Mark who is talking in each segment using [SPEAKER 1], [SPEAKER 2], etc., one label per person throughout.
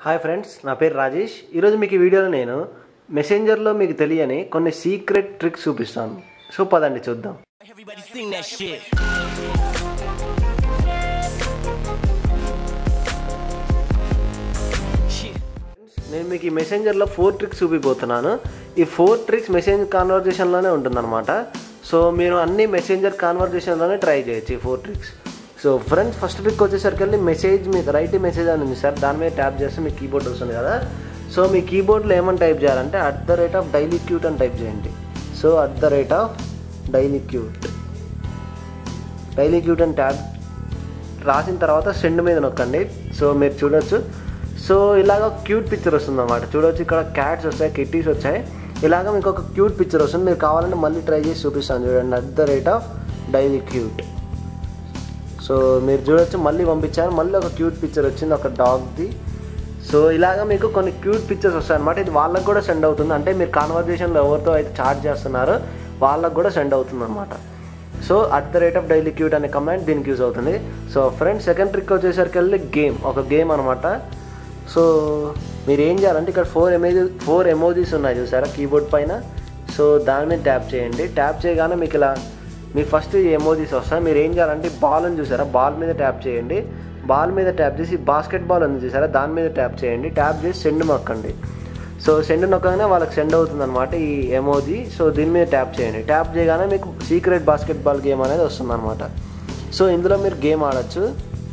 [SPEAKER 1] Hi friends నా పేరు రాజేష్ ఈరోజు మీకు ఈ వీడియోలో నేను మెసెంజర్లో మీకు తెలియని కొన్ని సీక్రెట్ ట్రిక్స్ చూపిస్తాను సో పదండి చూద్దాం
[SPEAKER 2] Everybody sing that shit. Shit.
[SPEAKER 1] నేను మీకు ఈ మెసెంజర్లో ఫోర్ ట్రిక్స్ చూపిపోతున్నాను ఈ ఫోర్ ట్రిక్స్ మెసేజ్ కాన్వర్జేషన్లోనే ఉంటుందన్నమాట సో మీరు అన్ని మెసెంజర్ కాన్వర్జేషన్లోనే ట్రై చేయొచ్చు ఈ four tricks so friends first trick వచ్చేసరికి వెళ్ళి మెసేజ్ మీకు రైట్ మెసేజ్ అని ఉంది సార్ దాని మీద ట్యాప్ చేస్తే మీ కీబోర్డ్ వస్తుంది కదా సో మీ కీబోర్డ్లో ఏమని టైప్ చేయాలంటే at the rate of daily cute అని టైప్ చేయండి so at the rate of daily cute daily cute అని ట్యాబ్ రాసిన తర్వాత సెండ్ మీద నొక్కండి సో మీరు చూడొచ్చు సో ఇలాగ క్యూట్ పిక్చర్ వస్తుంది అనమాట చూడొచ్చు ఇక్కడ క్యాట్స్ వస్తాయి కిట్టీస్ వచ్చాయి ఇలాగ మీకు ఒక క్యూట్ పిక్చర్ వస్తుంది మీరు కావాలంటే మళ్ళీ ట్రై చేసి చూపిస్తాను చూడండి at the rate of daily cute so మీరు చూడొచ్చు మళ్ళీ పంపించారు మళ్ళీ ఒక క్యూట్ పిక్చర్ వచ్చింది ఒక డాగ్ది సో ఇలాగ మీకు కొన్ని క్యూట్ పిక్చర్స్ వస్తాయి అనమాట ఇది వాళ్ళకి కూడా సెండ్ అవుతుంది అంటే మీరు కాన్వర్జేషన్లో ఎవరితో అయితే చార్జ్ చేస్తున్నారో వాళ్ళకి కూడా సెండ్ అవుతుంది అనమాట so at the rate of daily cute అనే కమాండ్ దీనికి యూజ్ అవుతుంది సో ఫ్రెండ్స్ సెకండ్ ట్రిక్ వచ్చేసరికి వెళ్ళి గేమ్ ఒక గేమ్ అనమాట సో మీరు ఏం చేయాలంటే ఇక్కడ ఫోర్ ఎమోజీ ఫోర్ ఎమోజీస్ ఉన్నాయి చూసారా కీబోర్డ్ పైన సో దాని మీద ట్యాప్ చేయండి ట్యాప్ చేయగానే మీకు ఇలా మీకు ఫస్ట్ ఈ ఎమోజీస్ వస్తాయి మీరు ఏం చేయాలంటే బాల్ అని చూసారా బాల్ మీద ట్యాప్ చేయండి బాల్ మీద ట్యాప్ చేసి బాస్కెట్ బాల్ ఉంది చూసారా దాని మీద ట్యాప్ చేయండి ట్యాప్ చేసి సెండ్ నొక్కండి సో సెండ్ నొక్కగానే వాళ్ళకి సెండ్ అవుతుంది అనమాట ఈ ఎమోజీ సో దీని మీద ట్యాప్ చేయండి ట్యాప్ చేయగానే మీకు సీక్రెట్ బాస్కెట్ బాల్ గేమ్ అనేది వస్తుంది అనమాట సో ఇందులో మీరు గేమ్ ఆడొచ్చు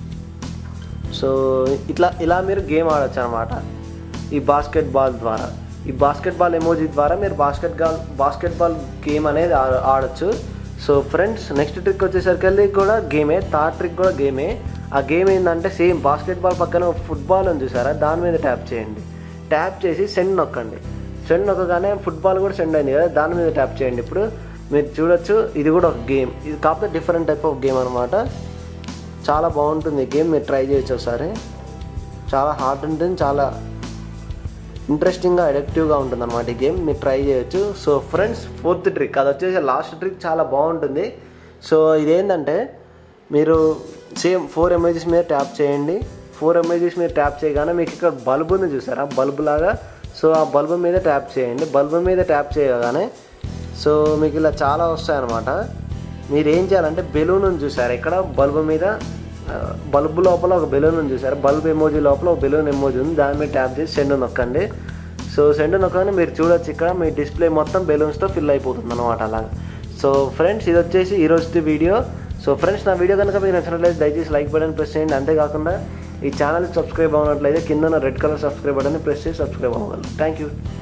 [SPEAKER 1] సో ఇట్లా ఇలా మీరు గేమ్ ఆడొచ్చు అనమాట ఈ బాస్కెట్ బాల్ ద్వారా ఈ బాస్కెట్ బాల్ ఎమోజీ ద్వారా మీరు basketball basketball game అనేది ఆ- ఆడొచ్చు సో ఫ్రెండ్స్ నెక్స్ట్ ట్రిక్ వచ్చేసరికి వెళ్ళి కూడా గేమే థర్డ్ ట్రిక్ కూడా గేమే ఆ గేమ్ ఏంటంటే సేమ్ బాస్కెట్ బాల్ పక్కన ఒక ఫుట్బాల్ ఉంది చూసారా దాని మీద ట్యాప్ చేయండి ట్యాప్ చేసి సెండ్ నొక్కండి సెండ్ నొక్కగానే ఫుట్బాల్ కూడా సెండ్ అయింది కదా దాని మీద ట్యాప్ చేయండి ఇప్పుడు మీరు చూడొచ్చు ఇది కూడా ఒక గేమ్ ఇది కాకపోతే డిఫరెంట్ టైప్ ఆఫ్ గేమ్ అనమాట చాలా బాగుంటుంది ఈ గేమ్ మీరు ట్రై చేయొచ్చు ఒకసారి చాలా హార్డ్ ఉంటుంది చాలా ఇంట్రెస్టింగ్గా అడిక్టివ్గా ఉంటుంది అనమాట ఈ గేమ్ మీరు ట్రై చేయొచ్చు సో ఫ్రెండ్స్ ఫోర్త్ ట్రిక్ అది వచ్చేసి లాస్ట్ ట్రిక్ చాలా బాగుంటుంది సో ఇదేంటంటే మీరు సేమ్ ఫోర్ ఎమేజెస్ మీద ట్యాప్ చేయండి ఫోర్ ఎమేజెస్ మీద ట్యాప్ చేయగానే మీకు ఇక్కడ బల్బ్ ఉంది చూసారా బల్బ్ లాగా సో ఆ బల్బ్ మీద ట్యాప్ చేయండి బల్బ్ మీద ట్యాప్ చేయగానే సో మీకు ఇలా చాలా వస్తాయన్నమాట మీరు ఏం చేయాలంటే బెలూన్ ఉంది చూసారా ఇక్కడ బల్బ్ మీద ఆ, బల్బ్ లోపల ఒక బెలూన్ ఉంది చూసారా బల్బ్ ఎమోజీ లోపల ఒక బెలూన్ ఎమోజీ ఉంది దాని మీద ట్యాప్ చేసి సెండ్ నొక్కండి సో సెండ్ నొక్కగానే మీరు చూడొచ్చు ఇక్కడ మీ డిస్ప్లే మొత్తం బెలూన్స్తో ఫిల్ అయిపోతుంది అనమాట అలాగా సో ఫ్రెండ్స్ ఇది వచ్చేసి ఈరోజు వీడియో సో ఫ్రెండ్స్ నా వీడియో కనుక మీకు నచ్చినట్లయితే దయచేసి లైక్ బటన్ ప్రెస్ చేయండి అంతేకాకుండా ఈ ఛానల్ సబ్స్క్రైబ్ అవ్వనట్లయితే కింద red colour subscribe button press చేసి సబ్స్క్రైబ్ అవ్వగలరు థ్యాంక్ యూ